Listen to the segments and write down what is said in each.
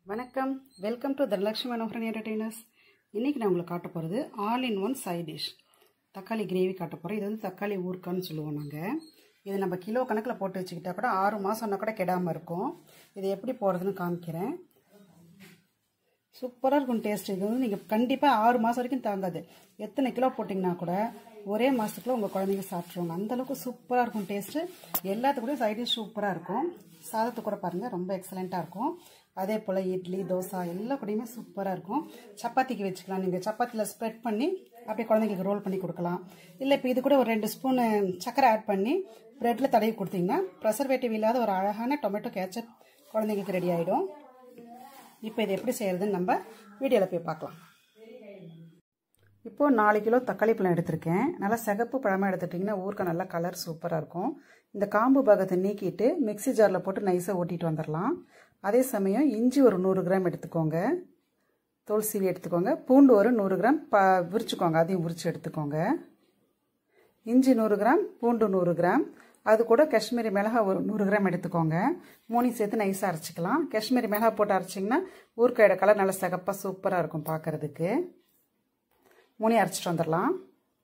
வணக்கம் welcome to Dhanalakshmi Manoharan entertainers இன்றைக்கி நான் உங்களுக்கு காட்ட போகிறது all in one side dish தக்காளி கிரேவி காட்ட போகிறோம் இது வந்து தக்காளி ஊறுக்கான்னு சொல்லுவோம் நாங்கள் இது நம்ம கிலோ கணக்கில் போட்டு வச்சுக்கிட்டா கூட ஆறு மாதம்னா கூட கெடாமல் இருக்கும் இது எப்படி போடுறதுன்னு காமிக்கிறேன் சூப்பராக இருக்கும் டேஸ்ட் இது வந்து நீங்கள் கண்டிப்பாக ஆறு மாதம் வரைக்கும் தாங்காது எத்தனை கிலோ போட்டிங்கன்னா கூட ஒரே மாதத்துக்குள்ள உங்கள் குழந்தைங்க சாப்பிட்ருவாங்க அந்தளவுக்கு சூப்பராக இருக்கும் டேஸ்ட்டு எல்லாத்துக்கூடயும் சைடிஷ் சூப்பராக இருக்கும் சாதத்துக்கு கூட பாருங்கள் ரொம்ப எக்ஸலண்ட்டாக இருக்கும் அதே போல் இட்லி தோசை எல்லா கூடயுமே சூப்பராக இருக்கும் சப்பாத்திக்கு வச்சுக்கலாம் நீங்கள் சப்பாத்தியில் ஸ்ப்ரெட் பண்ணி அப்படியே குழந்தைங்களுக்கு ரோல் பண்ணி கொடுக்கலாம் இல்லை இப்போ இது கூட ஒரு ரெண்டு ஸ்பூனு சக்கரை ஆட் பண்ணி ப்ரெட்டில் தடவி கொடுத்தீங்கன்னா ப்ரெசர்வேட்டிவ் இல்லாத ஒரு அழகான டொமேட்டோ கேச்சப் குழந்தைங்களுக்கு ரெடி ஆகிடும் இப்போ இது எப்படி செய்கிறதுன்னு நம்ம வீடியோவில் போய் பார்க்கலாம் இப்போது நாலு கிலோ தக்காளி பழம் எடுத்திருக்கேன் நல்லா சிகப்பு பழமாக எடுத்துட்டிங்கன்னா ஊருக்கு நல்லா கலர் சூப்பராக இருக்கும் இந்த காம்பு பாகத்தை நீக்கிட்டு மிக்சி ஜாரில் போட்டு நைஸாக ஓட்டிட்டு வந்துடலாம் அதே சமயம் இஞ்சி ஒரு நூறு கிராம் எடுத்துக்கோங்க தோல் சீவி எடுத்துக்கோங்க பூண்டு ஒரு நூறு கிராம் ப உரிச்சுக்கோங்க அதையும் உரிச்சு எடுத்துக்கோங்க இஞ்சி நூறு கிராம் பூண்டு நூறு கிராம் அது கூட காஷ்மீரி மிளகாய் ஒரு நூறு கிராம் எடுத்துக்கோங்க மூணையும் சேர்த்து நைஸாக அரைச்சிக்கலாம் காஷ்மீரி மிளகாய் போட்டு அரைச்சிங்கன்னா ஊறுக்காயோட கலர் நல்லா சிகப்பாக சூப்பராக இருக்கும் பார்க்குறதுக்கு மூணையும் அரைச்சிட்டு வந்துடலாம்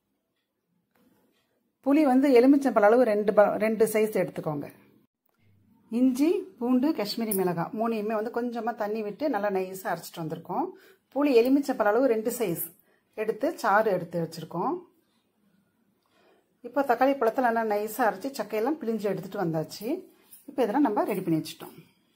புளி வந்து எலுமிச்சம்பழ அளவு ரெண்டு ப ரெண்டு சைஸ் எடுத்துக்கோங்க இஞ்சி பூண்டு காஷ்மீரி மிளகாய் மூணையுமே வந்து கொஞ்சமாக தண்ணி விட்டு நல்லா நைஸாக அரைச்சிட்டு வந்திருக்கோம் புளி எலுமிச்சம்பழ அளவு ரெண்டு சைஸ் எடுத்து சாறு எடுத்து வச்சுருக்கோம் இப்போ தக்காளி பழத்தில் நல்லா நைஸாக அரைச்சி சக்கையெல்லாம் பிழிஞ்சு எடுத்துகிட்டு வந்தாச்சு இப்போ இதெல்லாம் நம்ம ரெடி பண்ணி வச்சுட்டோம்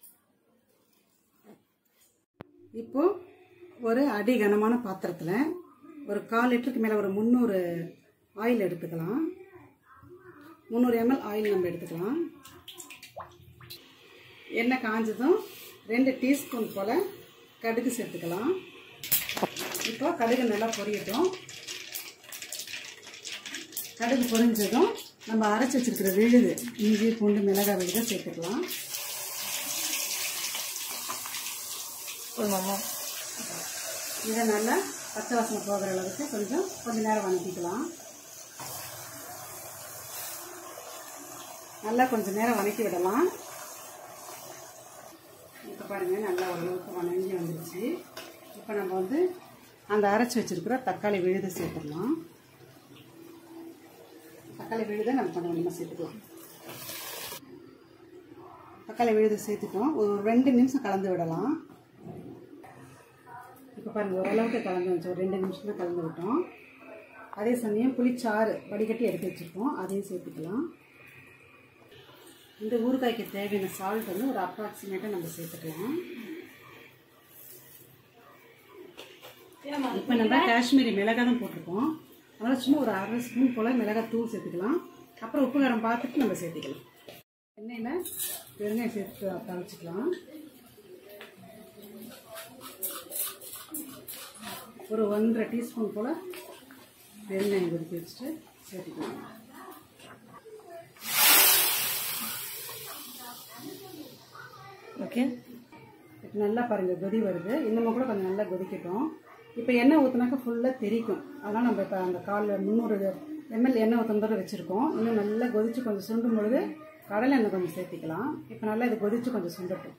இப்போ ஒரு அடி கனமான பாத்திரத்தில் ஒரு கால் லிட்டருக்கு மேலே ஒரு முந்நூறு ஆயில் எடுத்துக்கலாம் முந்நூறு எம்எல் ஆயில் நம்ம எடுத்துக்கலாம் எண்ணெய் காஞ்சதும் ரெண்டு டீஸ்பூன் போல் கடுகு சேர்த்துக்கலாம் இப்போ கடுகு நல்லா பொரியட்டும் கடுகு பொரிஞ்சதும் நம்ம அரைச்சி வச்சிருக்கிற விழுது இஞ்சி பூண்டு மிளகாய் விழுதை சேர்த்துக்கலாம் இதை நல்லா பச்சை வாசனை போகிற அளவுக்கு கொஞ்சம் கொஞ்ச நேரம் வதக்கிக்கலாம் நல்லா கொஞ்சம் நேரம் வதக்கி விடலாம் இப்போ பாருங்கள் நல்லா ஓரளவுக்கு வணங்கி வந்துடுச்சு இப்போ நம்ம வந்து அந்த அரைச்சி வச்சுருக்கிற தக்காளி விழுது சேர்த்துடலாம் தக்காளி விழுதை நம்ம கொஞ்சம் கொஞ்சமாக சேர்த்துக்கலாம் தக்காளி விழுது சேர்த்துட்டோம் ஒரு ரெண்டு நிமிஷம் கலந்து விடலாம் இப்போ பாருங்கள் ஓரளவுக்கு கலந்து வச்சு ஒரு ரெண்டு நிமிஷம் தான் கலந்து விட்டோம் அதே சமயம் புளிச்சாறு வடிகட்டி எடுத்து வச்சுருக்கோம் அதையும் சேர்த்துக்கலாம் இந்த ஊறுகாய்க்கு தேவையான சால்ட் வந்து ஒரு அப்ராக்சிமேட்டாக நம்ம சேர்த்துக்கலாம் இப்போ நம்ம காஷ்மீரி மிளகாய் தான் போட்டிருக்கோம் அதனால் சும்மா ஒரு அரை ஸ்பூன் போல் மிளகாய் தூள் சேர்த்துக்கலாம் அப்புறம் உப்பு காரம் பார்த்துட்டு நம்ம சேர்த்துக்கலாம் எண்ணெயில் பெருங்காயம் சேர்த்து தழைச்சிக்கலாம் ஒரு ஒன்றரை டீஸ்பூன் போல் பெருங்காயம் கொதிக்க வச்சுட்டு சேர்த்துக்கலாம் ஓகே இப்போ நல்லா பாருங்கள் கொதி வருது இன்னமும் கூட கொஞ்சம் நல்லா கொதிக்கட்டும் இப்போ எண்ணெய் ஊற்றினாக்கா ஃபுல்லாக தெரிக்கும் அதனால் நம்ம இப்போ அந்த காலில் முந்நூறு எம்எல் எண்ணெய் ஊற்றும்போது வச்சுருக்கோம் இன்னும் நல்லா கொதித்து கொஞ்சம் சுண்டும் பொழுது கடலை எண்ணெய் கொஞ்சம் சேர்த்திக்கலாம் இப்போ நல்லா இது கொதித்து கொஞ்சம் சுண்டட்டும்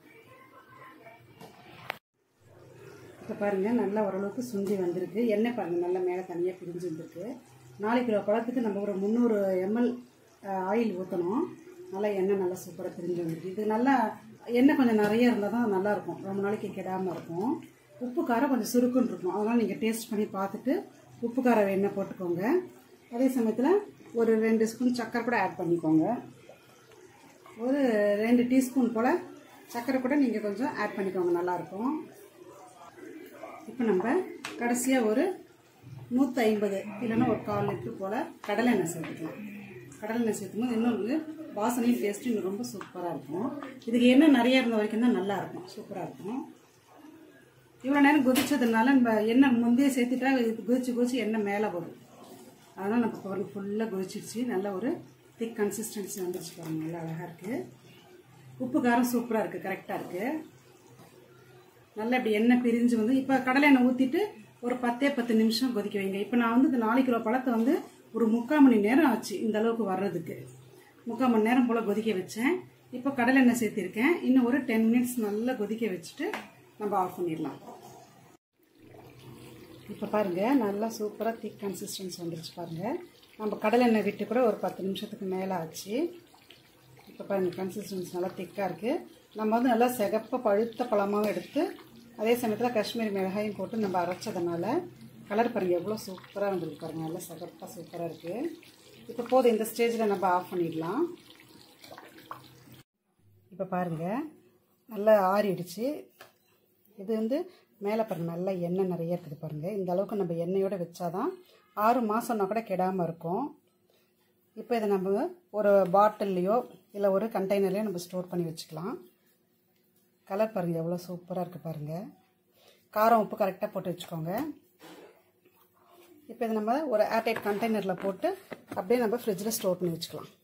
இப்போ பாருங்கள் நல்லா ஓரளவுக்கு சுண்டி வந்திருக்கு எண்ணெய் பாருங்கள் நல்லா மேலே தனியாக பிரிஞ்சு வந்திருக்கு நாலு கிலோ பழத்துக்கு நம்ம ஒரு முந்நூறு எம்எல் ஆயில் ஊற்றணும் நல்லா எண்ணெய் நல்லா சூப்பராக பிரிஞ்சு வந்துருக்கு இது நல்லா எண்ணெய் கொஞ்சம் நிறைய இருந்தால் தான் நல்லாயிருக்கும் ரொம்ப நாளைக்கு கெடாமல் இருக்கும் உப்பு காரம் கொஞ்சம் சுருக்குன்னு இருக்கும் அதனால் நீங்கள் டேஸ்ட் பண்ணி பார்த்துட்டு உப்பு காரம் எண்ணெய் போட்டுக்கோங்க அதே சமயத்தில் ஒரு ரெண்டு ஸ்பூன் சக்கரை கூட ஆட் பண்ணிக்கோங்க ஒரு ரெண்டு டீஸ்பூன் போல் சக்கரை கூட நீங்கள் கொஞ்சம் ஆட் பண்ணிக்கோங்க நல்லாயிருக்கும் இப்போ நம்ம கடைசியாக ஒரு நூற்றி ஐம்பது இல்லைன்னா ஒரு கால் லிட்டர் போல் கடலை எண்ணெய் சேர்த்துக்கலாம் கடலை எண்ணெய் சேர்த்தும் போது இன்னும் வந்து வாசனையும் டேஸ்ட்டும் இன்னும் ரொம்ப சூப்பராக இருக்கும் இதுக்கு எண்ணெய் நிறைய இருந்த வரைக்கும் தான் நல்லா இருக்கும் சூப்பராக இருக்கும் இவ்வளோ நேரம் கொதிச்சதுனால நம்ம எண்ணெய் முந்தைய சேர்த்துட்டா இது கொதிச்சு கொதிச்சு எண்ணெய் மேலே வரும் அதனால் நம்ம பாருங்க ஃபுல்லாக கொதிச்சிடுச்சு நல்ல ஒரு திக் கன்சிஸ்டன்சி வந்துருச்சு பாருங்க நல்லா அழகாக இருக்குது உப்பு காரம் சூப்பராக இருக்குது கரெக்டாக இருக்குது நல்லா இப்படி எண்ணெய் பிரிஞ்சு வந்து இப்போ கடலை எண்ணெய் ஊற்றிட்டு ஒரு பத்தே பத்து நிமிஷம் கொதிக்க வைங்க இப்போ நான் வந்து இந்த நாலு கிலோ பழத்தை வந்து ஒரு முக்கால் மணி நேரம் ஆச்சு இந்த அளவுக்கு வர்றதுக்கு முக்கால் மணி நேரம் போல் கொதிக்க வச்சேன் இப்போ கடலை எண்ணெய் சேர்த்திருக்கேன் இன்னும் ஒரு டென் மினிட்ஸ் நல்லா கொதிக்க வச்சுட்டு நம்ம ஆஃப் பண்ணிடலாம் இப்போ பாருங்கள் நல்லா சூப்பராக திக் கன்சிஸ்டன்ஸ் வந்துருச்சு பாருங்கள் நம்ம கடலை எண்ணெய் விட்டு கூட ஒரு பத்து நிமிஷத்துக்கு மேலே ஆச்சு இப்போ பாருங்கள் கன்சிஸ்டன்ஸ் நல்லா திக்காக இருக்குது நம்ம வந்து நல்லா சிகப்ப பழுத்த பழமாகவும் எடுத்து அதே சமயத்தில் காஷ்மீரி மிளகாயும் போட்டு நம்ம அரைச்சதுனால கலர் பாருங்கள் எவ்வளோ சூப்பராக வந்துருக்கு பாருங்கள் நல்லா சிகப்பாக சூப்பராக இருக்குது இப்போ போதும் இந்த ஸ்டேஜில் நம்ம ஆஃப் பண்ணிடலாம் இப்போ பாருங்கள் நல்லா ஆறிடுச்சு இது வந்து மேலே பாருங்கள் நல்லா எண்ணெய் நிறைய இருக்குது பாருங்கள் இந்த அளவுக்கு நம்ம எண்ணெயோடு வச்சாதான் ஆறு மாதம்னா கூட கெடாமல் இருக்கும் இப்போ இதை நம்ம ஒரு பாட்டில்லையோ இல்லை ஒரு கண்டெய்னர்லையோ நம்ம ஸ்டோர் பண்ணி வச்சுக்கலாம் கலர் பாருங்கள் எவ்வளோ சூப்பராக இருக்குது பாருங்கள் காரம் உப்பு கரெக்டாக போட்டு வச்சுக்கோங்க இப்போ இதை நம்ம ஒரு ஏர்டைட் கண்டெய்னரில் போட்டு அப்படியே நம்ம ஃப்ரிட்ஜில் ஸ்டோர் பண்ணி வச்சுக்கலாம்